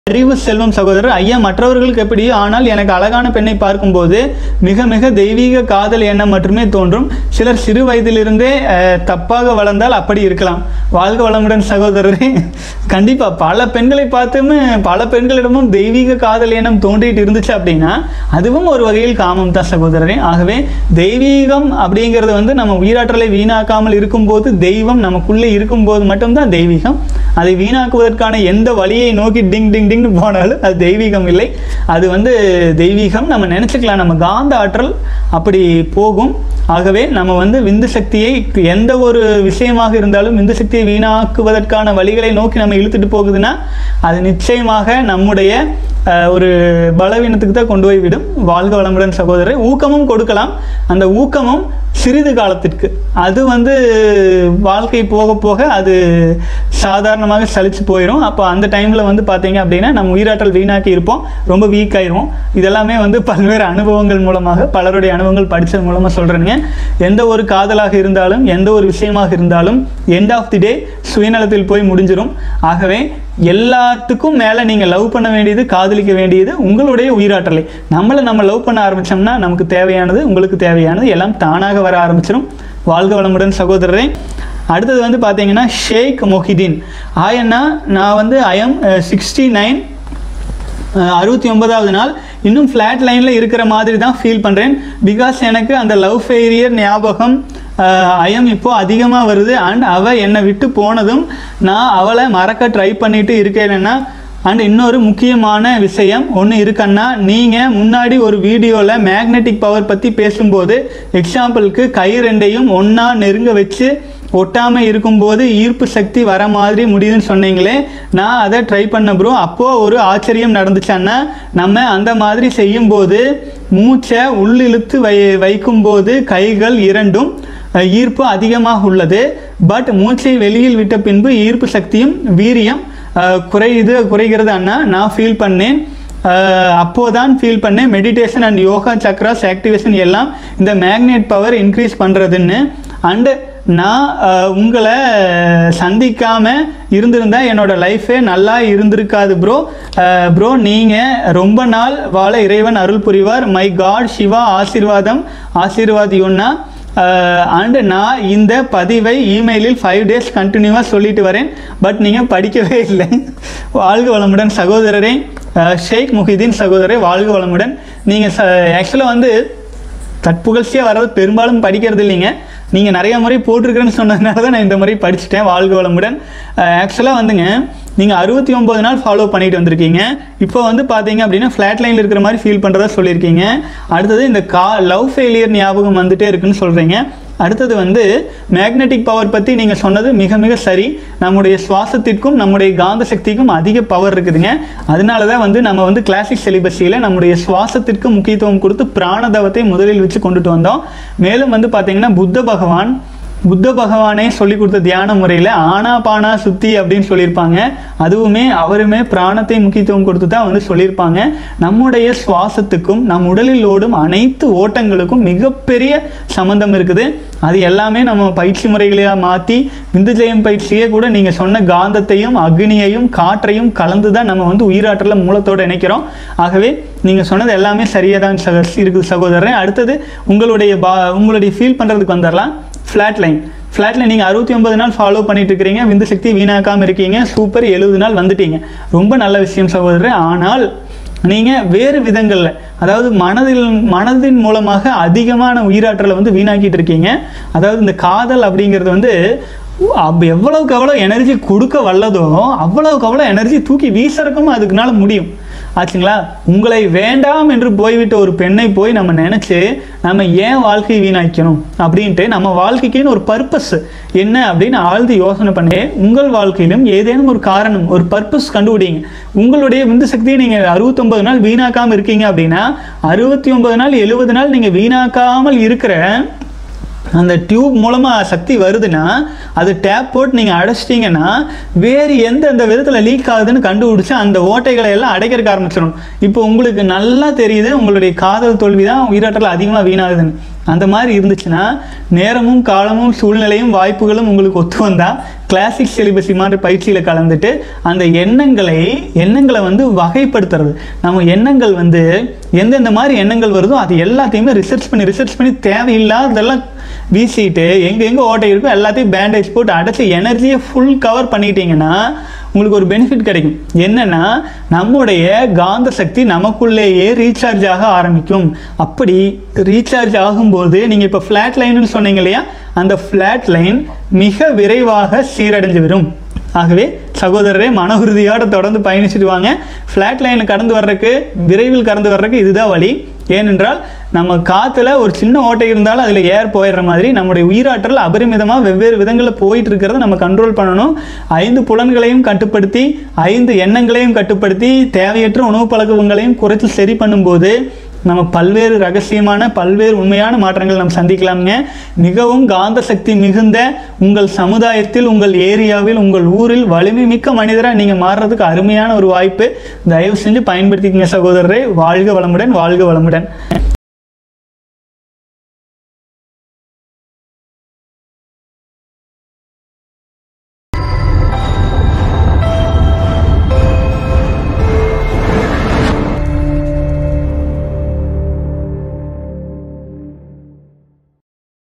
அறிவு செல்வம் சகோதரர் ஐயா மற்றவர்களுக்கு எப்படி ஆனால் எனக்கு அழகான பெண்ணை பார்க்கும்போது மிக மிக தெய்வீக காதல் எண்ணம் மட்டுமே தோன்றும் சிலர் சிறு வயதிலிருந்தே அஹ், தப்பாக வளர்ந்தால் அப்படி இருக்கலாம் வாழ்க வளமுடன் சகோதரரே கண்டிப்பா பல பெண்களை பார்த்துமே பல பெண்களிடமும் தெய்வீக காதல் எண்ணம் தோன்றிட்டு இருந்துச்சு அப்படின்னா அதுவும் ஒரு வகையில் காமம் தான் சகோதரரே ஆகவே தெய்வீகம் அப்படிங்கிறது வந்து நம்ம உயிராற்றலை வீணாக்காமல் இருக்கும்போது தெய்வம் நமக்குள்ளே இருக்கும்போது மட்டும்தான் தெய்வீகம் அதை வீணாக்குவதற்கான எந்த வழியை நோக்கி டிங் டிங் டிங்னு போனாலும் அது தெய்வீகம் இல்லை அது வந்து தெய்வீகம் நம்ம நினச்சிக்கலாம் நம்ம காந்த ஆற்றல் அப்படி போகும் ஆகவே நம்ம வந்து விந்து சக்தியை எந்த ஒரு விஷயமாக இருந்தாலும் விந்து சக்தியை வீணாக்குவதற்கான வழிகளை நோக்கி நம்ம இழுத்துட்டு போகுதுன்னா அது நிச்சயமாக நம்முடைய அஹ், ஒரு பலவீனத்துக்கு தான் கொண்டு போய் விடும் வாழ்க வளமுடன் சகோதரர் ஊக்கமும் கொடுக்கலாம் அந்த ஊக்கமும் சிறிது காலத்திற்கு அது வந்து வாழ்க்கை போக போக அது சாதாரணமாக சலிச்சு போயிடும் அப்போ அந்த டைமில் வந்து பார்த்தீங்க அப்படின்னா நம்ம உயிராற்றல் வீணாக்கி இருப்போம் ரொம்ப வீக் ஆயிரும் இதெல்லாமே வந்து பல்வேறு அனுபவங்கள் மூலமாக பலருடைய அனுபவங்கள் படித்தது மூலமாக சொல்கிறேங்க எந்த ஒரு காதலாக இருந்தாலும் எந்த ஒரு விஷயமாக இருந்தாலும் எண்ட் ஆஃப் தி டே சுயநலத்தில் போய் முடிஞ்சிடும் ஆகவே எல்லாத்துக்கும் மேலே நீங்கள் லவ் பண்ண வேண்டியது காதலிக்க வேண்டியது உங்களுடைய உயிராற்றலை நம்மளை நம்ம லவ் பண்ண ஆரம்பித்தோம்னா நமக்கு தேவையானது உங்களுக்கு தேவையானது எல்லாம் தானாக வர ஆரம்பிச்சிடும் வாழ்க வளமுடன் சகோதரரே அடுத்தது வந்து பார்த்தீங்கன்னா ஷேக் மொஹிதீன் ஆயண்ணா நான் வந்து ஐஎம் சிக்ஸ்டி நைன் அறுபத்தி ஒன்பதாவது நாள் இன்னும் ஃப்ளாட் லைனில் இருக்கிற மாதிரி தான் ஃபீல் பண்ணுறேன் பிகாஸ் எனக்கு அந்த லவ் ஃபெயிலியர் ஞாபகம் ஐயம் இப்போ அதிகமாக வருது அண்ட் அவள் என்னை விட்டு போனதும் நான் அவளை மறக்க ட்ரை பண்ணிட்டு இருக்கேன்னா அண்ட் இன்னொரு முக்கியமான விஷயம் ஒன்று இருக்கன்னா நீங்கள் முன்னாடி ஒரு வீடியோவில் மேக்னெட்டிக் பவர் பற்றி பேசும்போது எக்ஸாம்பிளுக்கு கை ரெண்டையும் ஒன்றா நெருங்க வச்சு ஒட்டாமல் இருக்கும்போது ஈர்ப்பு சக்தி வர மாதிரி முடியுதுன்னு சொன்னீங்களே நான் அதை ட்ரை பண்ண ப்ரோ அப்போது ஒரு ஆச்சரியம் நடந்துச்சான்னா நம்ம அந்த மாதிரி செய்யும்போது மூச்சை உள்ளிழுத்து வை வைக்கும்போது கைகள் இரண்டும் அஹ், ஈர்ப்பு அதிகமாக உள்ளது பட் மூச்சை வெளியில் விட்ட பின்பு ஈர்ப்பு சக்தியும் வீரியம் அஹ், குறையுது குறைகிறது அண்ணா நான் ஃபீல் பண்ணேன் அஹ், அப்போதான் ஃபீல் பண்ணேன் meditation and yoga chakras activation எல்லாம் இந்த மேக்னெட் பவர் இன்க்ரீஸ் பண்ணுறதுன்னு அண்டு நான் அஹ், உங்களை சந்திக்காம இருந்திருந்தா என்னோட லைஃபே நல்லா இருந்திருக்காது ப்ரோ ப்ரோ நீங்கள் ரொம்ப நாள் வாழ இறைவன் அருள் புரிவார் மை காட் சிவா ஆசீர்வாதம் ஆசீர்வாதியுன்னா அண்ட் நான் இந்த பதிவை இமெயிலில் ஃபைவ் டேஸ் கண்டினியூவாக சொல்லிட்டு வரேன் பட் நீங்கள் படிக்கவே இல்லை வாழ்க வளமுடன் சகோதரரே அஹ், ஷேக் முஹிதீன் சகோதரரே வாழ்க வளமுடன் நீங்கள் ச ஆக்சுவலாக வந்து தற்புகழ்ச்சியாக வர்றது பெரும்பாலும் படிக்கிறது இல்லைங்க நீங்கள் நிறைய முறை போட்டிருக்கிறேன்னு சொன்னதுனால தான் நான் இந்த முறை படிச்சுட்டேன் வாழ்க வளமுடன் ஆக்சுவலாக வந்துங்க நீங்கள் அறுபத்தி ஒம்பது நாள் ஃபாலோ பண்ணிட்டு வந்திருக்கீங்க இப்போ வந்து பார்த்தீங்க அப்படின்னா ஃப்ளாட் லைனில் இருக்கிற மாதிரி ஃபீல் பண்ணுறதா சொல்லியிருக்கீங்க அடுத்தது இந்த கா லவ் ஃபெயிலியர் ஞாபகம் வந்துட்டே இருக்குன்னு சொல்கிறீங்க அடுத்தது வந்து மேக்னெட்டிக் பவர் பற்றி நீங்கள் சொன்னது மிக மிக சரி நம்முடைய சுவாசத்திற்கும் நம்முடைய காந்த சக்திக்கும் அதிக பவர் இருக்குதுங்க அதனால தான் வந்து நம்ம வந்து கிளாசிக் செலிபஸியில் நம்முடைய சுவாசத்திற்கு முக்கியத்துவம் கொடுத்து பிராணதவத்தை முதலில் வச்சு கொண்டுட்டு வந்தோம் மேலும் வந்து பார்த்தீங்கன்னா புத்த பகவான் புத்த பகவானே சொல்லி கொடுத்த தியான முறையில் ஆனா பானா சுத்தி அப்படின்னு சொல்லியிருப்பாங்க அதுவுமே அவருமே பிராணத்தை முக்கியத்துவம் கொடுத்து தான் வந்து சொல்லியிருப்பாங்க நம்முடைய சுவாசத்துக்கும் நம் உடலில் ஓடும் அனைத்து ஓட்டங்களுக்கும் மிகப்பெரிய சம்பந்தம் இருக்குது அது எல்லாமே நம்ம பயிற்சி முறைகளையாக மாற்றி விந்துஜெயம் பயிற்சியே கூட நீங்கள் சொன்ன காந்தத்தையும் அக்னியையும் காற்றையும் கலந்து தான் நம்ம வந்து உயிராற்றல மூலத்தோடு இணைக்கிறோம் ஆகவே நீங்கள் சொன்னது எல்லாமே சரியாக தான் சக இருக்குது சகோதரன் அடுத்தது உங்களுடைய பா உங்களுடைய ஃபீல் பண்ணுறதுக்கு வந்துடலாம் ஃப்ளாட் லைன் ஃப்ளாட் லைன் நீங்கள் அறுபத்தி ஒன்பது நாள் ஃபாலோ பண்ணிட்டு இருக்கிறீங்க விந்து சக்தி வீணாக்காமல் இருக்கீங்க சூப்பர் எழுபது நாள் வந்துட்டீங்க ரொம்ப நல்ல விஷயம் சகோதரர் ஆனால் நீங்கள் வேறு விதங்களில் அதாவது மனதில் மனதின் மூலமாக அதிகமான உயிராற்றலை வந்து வீணாக்கிட்டு இருக்கீங்க அதாவது இந்த காதல் அப்படிங்கிறது வந்து அப்போ எவ்வளவுக்கு எவ்வளோ எனர்ஜி கொடுக்க வல்லதோ அவ்வளவுக்கு அவ்வளோ எனர்ஜி தூக்கி வீசறக்கும் அதுக்குனால முடியும் ஆச்சுங்களா உங்களை வேண்டாம் என்று போய்விட்ட ஒரு பெண்ணை போய் நம்ம நினச்சி நம்ம ஏன் வாழ்க்கையை வீணாக்கணும் அப்படின்ட்டு நம்ம வாழ்க்கைக்குன்னு ஒரு பர்பஸ் என்ன அப்படின்னு ஆழ்ந்து யோசனை பண்ணி உங்கள் வாழ்க்கையிலும் ஏதேனும் ஒரு காரணம் ஒரு பர்பஸ் கண்டுபிடிங்க உங்களுடைய விந்து சக்தியை நீங்கள் அறுபத்தொம்பது நாள் வீணாக்காமல் இருக்கீங்க அப்படின்னா அறுபத்தி ஒன்பது நாள் எழுபது நாள் நீங்கள் வீணாக்காமல் இருக்கிற அந்த டியூப் மூலமாக சக்தி வருதுன்னா அது டேப் போட்டு நீங்கள் அடைச்சிட்டிங்கன்னா வேறு எந்த எந்த விதத்தில் லீக் ஆகுதுன்னு கண்டுபிடிச்சி அந்த ஓட்டைகளை எல்லாம் அடைக்கிறதுக்கு ஆரம்பிச்சிடும் இப்போ உங்களுக்கு நல்லா தெரியுது உங்களுடைய காதல் தோல்வி தான் உயிராற்றல் அதிகமாக வீணாகுதுன்னு அந்த மாதிரி இருந்துச்சுன்னா நேரமும் காலமும் சூழ்நிலையும் வாய்ப்புகளும் உங்களுக்கு ஒத்து வந்தால் கிளாசிக் சிலிபஸி மாதிரி பயிற்சியில் கலந்துட்டு அந்த எண்ணங்களை எண்ணங்களை வந்து வகைப்படுத்துறது நம்ம எண்ணங்கள் வந்து எந்தெந்த மாதிரி எண்ணங்கள் வருதோ அது எல்லாத்தையுமே ரிசர்ச் பண்ணி ரிசர்ச் பண்ணி தேவையில்லாததெல்லாம் வீசிட்டு எங்கே எங்கே ஓட்டை இருக்கோ எல்லாத்தையும் பேண்டேஜ் போட்டு அடைச்சி எனர்ஜியை ஃபுல் கவர் பண்ணிக்கிட்டீங்கன்னா உங்களுக்கு ஒரு பெனிஃபிட் கிடைக்கும் என்னன்னா நம்முடைய காந்த சக்தி நமக்குள்ளேயே ரீசார்ஜ் ஆக ஆரம்பிக்கும் அப்படி ரீசார்ஜ் ஆகும்போது நீங்கள் இப்போ ஃப்ளாட் லைன்னு சொன்னீங்க இல்லையா அந்த ஃப்ளாட் லைன் மிக விரைவாக சீரடைஞ்சு வரும் ஆகவே சகோதரரே மன உறுதியோட தொடர்ந்து பயணிச்சுட்டு வாங்க ஃப்ளாட் லைனை கடந்து வர்றதுக்கு விரைவில் கடந்து வர்றதுக்கு இதுதான் வழி ஏனென்றால் நம்ம காற்றுல ஒரு சின்ன ஓட்டை இருந்தாலும் அதில் ஏர் போயிடுற மாதிரி நம்முடைய உயிராற்றல் அபரிமிதமாக வெவ்வேறு விதங்களில் போயிட்டு இருக்கிறத நம்ம கண்ட்ரோல் பண்ணணும் ஐந்து புலன்களையும் கட்டுப்படுத்தி ஐந்து எண்ணங்களையும் கட்டுப்படுத்தி தேவையற்ற உணவு பழக்கங்களையும் குறைத்து சரி பண்ணும்போது நம்ம பல்வேறு ரகசியமான பல்வேறு உண்மையான மாற்றங்கள் நம்ம சந்திக்கலாம்ங்க மிகவும் காந்த சக்தி மிகுந்த உங்கள் சமுதாயத்தில் உங்கள் ஏரியாவில் உங்கள் ஊரில் வலிமை மிக்க மனிதராக நீங்கள் மாறுறதுக்கு அருமையான ஒரு வாய்ப்பு தயவு செஞ்சு பயன்படுத்திக்கங்க சகோதரரே வாழ்க வளமுடன் வாழ்க வளமுடன்